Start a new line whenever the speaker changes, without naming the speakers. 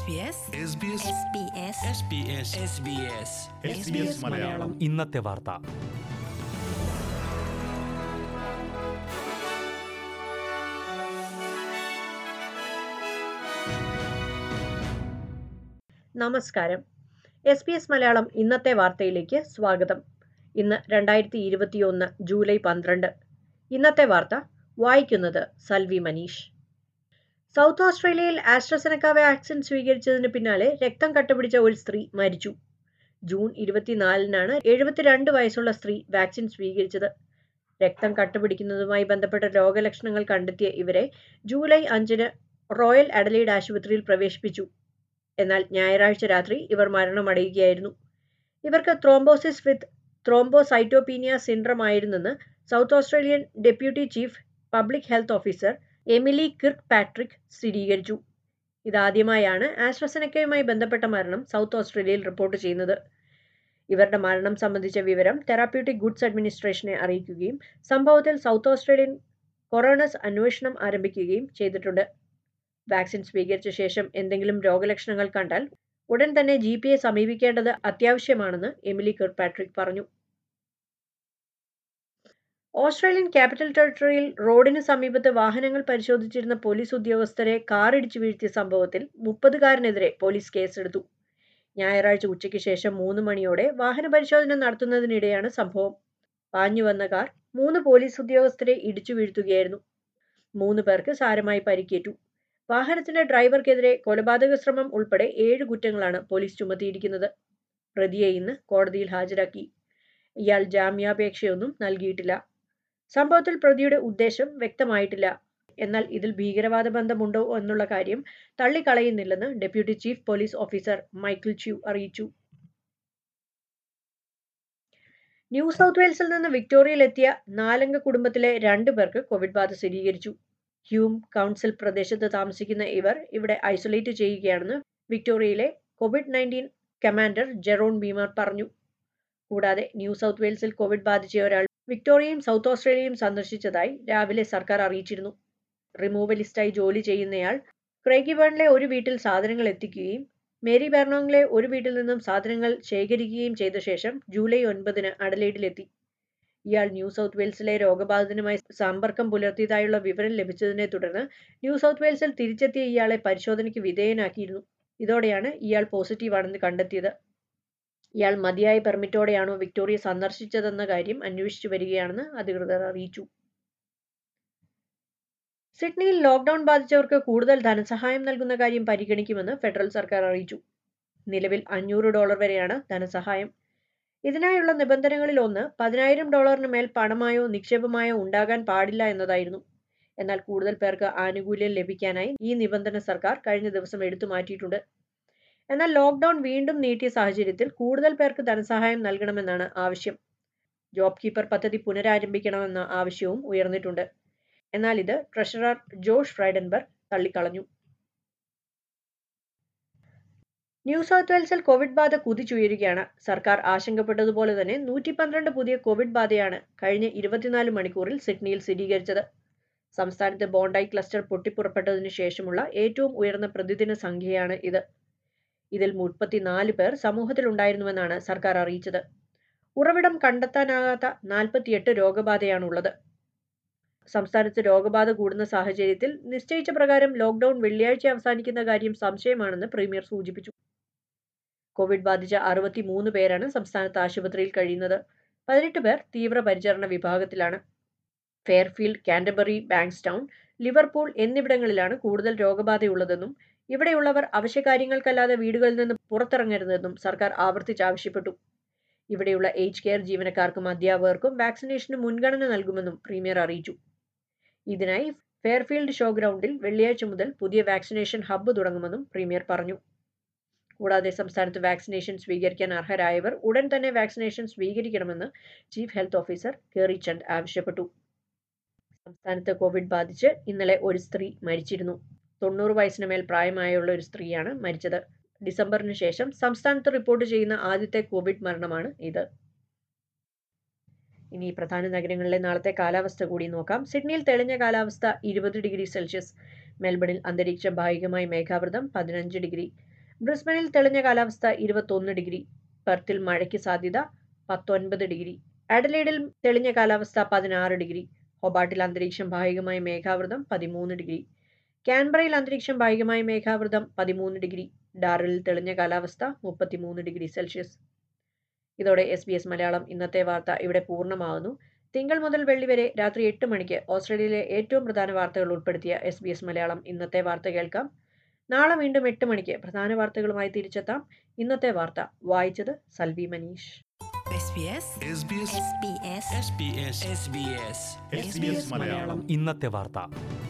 SBS
SBS
SBS
Malayalam
ഇന്നത്തെ വാർത്ത
നമസ്കാരം എസ് ബി എസ് മലയാളം ഇന്നത്തെ വാർത്തയിലേക്ക് സ്വാഗതം ഇന്ന് രണ്ടായിരത്തി ഇരുപത്തിയൊന്ന് ജൂലൈ പന്ത്രണ്ട് ഇന്നത്തെ വാർത്ത വായിക്കുന്നത് സൽവി മനീഷ് സൗത്ത് ഓസ്ട്രേലിയയിൽ ആസ്ട്രസെനക്ക വാക്സിൻ സ്വീകരിച്ചതിന് പിന്നാലെ രക്തം കട്ടപിടിച്ച ഒരു സ്ത്രീ മരിച്ചു ജൂൺ ഇരുപത്തിനാലിനാണ് എഴുപത്തിരണ്ട് വയസ്സുള്ള സ്ത്രീ വാക്സിൻ സ്വീകരിച്ചത് രക്തം കട്ടപിടിക്കുന്നതുമായി ബന്ധപ്പെട്ട രോഗലക്ഷണങ്ങൾ കണ്ടെത്തിയ ഇവരെ ജൂലൈ അഞ്ചിന് റോയൽ അഡലൈഡ് ആശുപത്രിയിൽ പ്രവേശിപ്പിച്ചു എന്നാൽ ഞായറാഴ്ച രാത്രി ഇവർ മരണമടയുകയായിരുന്നു ഇവർക്ക് ത്രോംബോസിസ് വിത്ത് ത്രോംബോസൈറ്റോപീനിയ സിൻഡ്രം ആയിരുന്നെന്ന് south Australian deputy chief public health officer Emily Kirkpatrick സ്ഥിരീകരിച്ചു ഇതാദ്യമായാണ് ആസ്ട്രസെനക്കയുമായി ബന്ധപ്പെട്ട മരണം സൗത്ത് ഓസ്ട്രേലിയയിൽ റിപ്പോർട്ട് ചെയ്യുന്നത് ഇവരുടെ മരണം സംബന്ധിച്ച വിവരം തെറാപ്യൂട്ടിക് ഗുഡ്സ് അഡ്മിനിസ്ട്രേഷനെ അറിയിക്കുകയും സംഭവത്തിൽ സൗത്ത് ഓസ്ട്രേലിയൻ കൊറോണസ് അന്വേഷണം ആരംഭിക്കുകയും ചെയ്തിട്ടുണ്ട് വാക്സിൻ സ്വീകരിച്ച ശേഷം എന്തെങ്കിലും രോഗലക്ഷണങ്ങൾ കണ്ടാൽ ഉടൻ തന്നെ ജി പിയെ സമീപിക്കേണ്ടത് അത്യാവശ്യമാണെന്ന് എമിലി കിർപാട്രിക് പറഞ്ഞു ഓസ്ട്രേലിയൻ ക്യാപിറ്റൽ ടെറിട്ടറിയിൽ റോഡിന് സമീപത്ത് വാഹനങ്ങൾ പരിശോധിച്ചിരുന്ന പോലീസ് ഉദ്യോഗസ്ഥരെ കാറിടിച്ചു വീഴ്ത്തിയ സംഭവത്തിൽ മുപ്പതുകാരനെതിരെ പോലീസ് കേസെടുത്തു ഞായറാഴ്ച ഉച്ചയ്ക്ക് ശേഷം മൂന്ന് മണിയോടെ വാഹന പരിശോധന നടത്തുന്നതിനിടെയാണ് സംഭവം പാഞ്ഞു വന്ന കാർ മൂന്ന് പോലീസ് ഉദ്യോഗസ്ഥരെ ഇടിച്ചു വീഴ്ത്തുകയായിരുന്നു മൂന്ന് പേർക്ക് സാരമായി പരിക്കേറ്റു വാഹനത്തിന്റെ ഡ്രൈവർക്കെതിരെ കൊലപാതക ശ്രമം ഉൾപ്പെടെ ഏഴ് കുറ്റങ്ങളാണ് പോലീസ് ചുമത്തിയിരിക്കുന്നത് പ്രതിയെ ഇന്ന് കോടതിയിൽ ഹാജരാക്കി ഇയാൾ ജാമ്യാപേക്ഷയൊന്നും നൽകിയിട്ടില്ല സംഭവത്തിൽ പ്രതിയുടെ ഉദ്ദേശം വ്യക്തമായിട്ടില്ല എന്നാൽ ഇതിൽ ഭീകരവാദ ബന്ധമുണ്ടോ എന്നുള്ള കാര്യം തള്ളിക്കളയുന്നില്ലെന്ന് deputy chief police officer Michael Chew അറിയിച്ചു ന്യൂ സൗത്ത് വെയിൽസിൽ നിന്ന് വിക്ടോറിയയിൽ എത്തിയ നാലംഗ കുടുംബത്തിലെ രണ്ടു പേർക്ക് കോവിഡ് ബാധ സ്ഥിരീകരിച്ചു ഹ്യൂം കൗൺസിൽ പ്രദേശത്ത് താമസിക്കുന്ന ഇവർ ഇവിടെ ഐസൊലേറ്റ് ചെയ്യുകയാണെന്ന് വിക്ടോറിയയിലെ covid nineteen commander Jeroen Weimar പറഞ്ഞു കൂടാതെ ന്യൂ സൗത്ത് വെയിൽസിൽ കോവിഡ് ബാധിച്ച ഒരാൾ വിക്ടോറിയയും സൗത്ത് ഓസ്ട്രേലിയയും സന്ദർശിച്ചതായി രാവിലെ സർക്കാർ അറിയിച്ചിരുന്നു റിമൂവലിസ്റ്റായി ജോലി ചെയ്യുന്നയാൾ ക്രൈഗിബേണിലെ ഒരു വീട്ടിൽ സാധനങ്ങൾ എത്തിക്കുകയും മേരി ബെർണോങ്ങിലെ ഒരു വീട്ടിൽ നിന്നും സാധനങ്ങൾ ശേഖരിക്കുകയും ചെയ്ത ശേഷം ജൂലൈ ഒൻപതിന് അഡലൈഡിലെത്തി ഇയാൾ ന്യൂ സൗത്ത് വെയിൽസിലെ രോഗബാധിതനുമായി സമ്പർക്കം പുലർത്തിയതായുള്ള വിവരം ലഭിച്ചതിനെ തുടർന്ന് ന്യൂ സൗത്ത് വെയിൽസിൽ തിരിച്ചെത്തിയ ഇയാളെ പരിശോധനയ്ക്ക് വിധേയനാക്കിയിരുന്നു ഇതോടെയാണ് ഇയാൾ പോസിറ്റീവാണെന്ന് കണ്ടെത്തിയത് ഇയാൾ മതിയായ പെർമിറ്റോടെയാണോ വിക്ടോറിയ സന്ദർശിച്ചതെന്ന കാര്യം അന്വേഷിച്ചു വരികയാണെന്ന് അധികൃതർ അറിയിച്ചു സിഡ്നിയിൽ ലോക്ക്ഡൌൺ ബാധിച്ചവർക്ക് കൂടുതൽ ധനസഹായം നൽകുന്ന കാര്യം പരിഗണിക്കുമെന്ന് ഫെഡറൽ സർക്കാർ അറിയിച്ചു നിലവിൽ അഞ്ഞൂറ് ഡോളർ വരെയാണ് ധനസഹായം ഇതിനായുള്ള നിബന്ധനകളിൽ ഒന്ന് പതിനായിരം ഡോളറിന് മേൽ പണമായോ നിക്ഷേപമായോ ഉണ്ടാകാൻ പാടില്ല എന്നതായിരുന്നു എന്നാൽ കൂടുതൽ പേർക്ക് ആനുകൂല്യം ലഭിക്കാനായി ഈ നിബന്ധന സർക്കാർ കഴിഞ്ഞ ദിവസം എടുത്തു മാറ്റിയിട്ടുണ്ട് എന്നാൽ ലോക്ക്ഡൌൺ വീണ്ടും നീട്ടിയ സാഹചര്യത്തിൽ കൂടുതൽ പേർക്ക് ധനസഹായം നൽകണമെന്നാണ് ആവശ്യം ജോബ് കീപ്പർ പദ്ധതി പുനരാരംഭിക്കണമെന്ന ആവശ്യവും ഉയർന്നിട്ടുണ്ട് എന്നാൽ ഇത് ട്രഷറർ ജോഷ് ഫ്രൈഡൻബർഗ് തള്ളിക്കളഞ്ഞു ന്യൂ സൗത്ത് വെയിൽസിൽ കോവിഡ് ബാധ കുതിച്ചുയരുകയാണ് സർക്കാർ ആശങ്കപ്പെട്ടതുപോലെ തന്നെ നൂറ്റി പന്ത്രണ്ട് പുതിയ കോവിഡ് ബാധയാണ് കഴിഞ്ഞ ഇരുപത്തിനാല് മണിക്കൂറിൽ സിഡ്നിയിൽ സ്ഥിരീകരിച്ചത് സംസ്ഥാനത്ത് ബോണ്ടായി ക്ലസ്റ്റർ പൊട്ടിപ്പുറപ്പെട്ടതിനു ശേഷമുള്ള ഏറ്റവും ഉയർന്ന പ്രതിദിന സംഖ്യയാണ് ഇത് ഇതിൽ മുപ്പത്തിനാല് പേർ സമൂഹത്തിലുണ്ടായിരുന്നുവെന്നാണ് സർക്കാർ അറിയിച്ചത് ഉറവിടം കണ്ടെത്താനാകാത്ത നാൽപ്പത്തിയെട്ട് രോഗബാധയാണുള്ളത് സംസ്ഥാനത്ത് രോഗബാധ കൂടുന്ന സാഹചര്യത്തിൽ നിശ്ചയിച്ച പ്രകാരം ലോക്ക്ഡൌൺ വെള്ളിയാഴ്ച അവസാനിക്കുന്ന കാര്യം സംശയമാണെന്ന് പ്രീമിയർ സൂചിപ്പിച്ചു കോവിഡ് ബാധിച്ച അറുപത്തിമൂന്ന് പേരാണ് സംസ്ഥാനത്ത് ആശുപത്രിയിൽ കഴിയുന്നത് പതിനെട്ട് പേർ തീവ്രപരിചരണ വിഭാഗത്തിലാണ് ഫെയർഫീൽഡ് കാൻഡബറി ബാങ്ക്സ്റ്റൗൺ ലിവർപൂൾ എന്നിവിടങ്ങളിലാണ് കൂടുതൽ രോഗബാധയുള്ളതെന്നും ഇവിടെയുള്ളവർ അവശ്യകാര്യങ്ങൾക്കല്ലാതെ വീടുകളിൽ നിന്ന് പുറത്തിറങ്ങരുതെന്നും സർക്കാർ ആവർത്തിച്ചാവശ്യപ്പെട്ടു ഇവിടെയുള്ള ഏജ് കെയർ ജീവനക്കാർക്കും അധ്യാപകർക്കും വാക്സിനേഷന് മുൻഗണന നൽകുമെന്നും പ്രീമിയർ അറിയിച്ചു ഇതിനായി ഫെയർഫീൽഡ് ഷോ ഗ്രൗണ്ടിൽ വെള്ളിയാഴ്ച മുതൽ പുതിയ വാക്സിനേഷൻ ഹബ്ബ് തുടങ്ങുമെന്നും പ്രീമിയർ പറഞ്ഞു കൂടാതെ സംസ്ഥാനത്ത് വാക്സിനേഷൻ സ്വീകരിക്കാൻ അർഹരായവർ ഉടൻ തന്നെ വാക്സിനേഷൻ സ്വീകരിക്കണമെന്ന് ചീഫ് ഹെൽത്ത് ഓഫീസർ കേറി ചന്ദ് ആവശ്യപ്പെട്ടു സംസ്ഥാനത്ത് കോവിഡ് ബാധിച്ച് ഇന്നലെ ഒരു സ്ത്രീ മരിച്ചിരുന്നു തൊണ്ണൂറ് വയസ്സിന് മേൽ പ്രായമായുള്ള ഒരു സ്ത്രീയാണ് മരിച്ചത് ഡിസംബറിന് ശേഷം സംസ്ഥാനത്ത് റിപ്പോർട്ട് ചെയ്യുന്ന ആദ്യത്തെ കോവിഡ് മരണമാണ് ഇത് ഇനി പ്രധാന നഗരങ്ങളിലെ നാളത്തെ കാലാവസ്ഥ കൂടി നോക്കാം സിഡ്നിയിൽ തെളിഞ്ഞ കാലാവസ്ഥ ഇരുപത് ഡിഗ്രി സെൽഷ്യസ് മെൽബണിൽ അന്തരീക്ഷം ഭാഗികമായി മേഘാവൃതം പതിനഞ്ച് ഡിഗ്രി ബ്രിസ്ബനിൽ തെളിഞ്ഞ കാലാവസ്ഥ ഇരുപത്തൊന്ന് ഡിഗ്രി പെർത്തിൽ മഴയ്ക്ക് സാധ്യത പത്തൊൻപത് ഡിഗ്രി അഡലൈഡിൽ തെളിഞ്ഞ കാലാവസ്ഥ പതിനാറ് ഡിഗ്രി ഹൊബാട്ടിൽ അന്തരീക്ഷം ഭാഗികമായി മേഘാവൃതം പതിമൂന്ന് ഡിഗ്രി കാൻബറയിൽ അന്തരീക്ഷം ഭാഗികമായി മേഘാവൃതം പതിമൂന്ന് ഡിഗ്രി ഡാറിൽ തെളിഞ്ഞ കാലാവസ്ഥ മുപ്പത്തിമൂന്ന് ഡിഗ്രി സെൽഷ്യസ് ഇതോടെ എസ് ബി എസ് മലയാളം ഇന്നത്തെ വാർത്ത ഇവിടെ പൂർണ്ണമാകുന്നു തിങ്കൾ മുതൽ വെള്ളി വരെ രാത്രി എട്ട് മണിക്ക് ഓസ്ട്രേലിയയിലെ ഏറ്റവും പ്രധാന വാർത്തകൾ ഉൾപ്പെടുത്തിയ എസ് ബി എസ് മലയാളം ഇന്നത്തെ വാർത്ത കേൾക്കാം നാളെ വീണ്ടും എട്ട് മണിക്ക് പ്രധാന വാർത്തകളുമായി തിരിച്ചെത്താം ഇന്നത്തെ വാർത്ത വായിച്ചത് Salvi Manish
SBS
SBS
SBS
SBS
SBS Malayalam
ഇന്നത്തെ വാർത്ത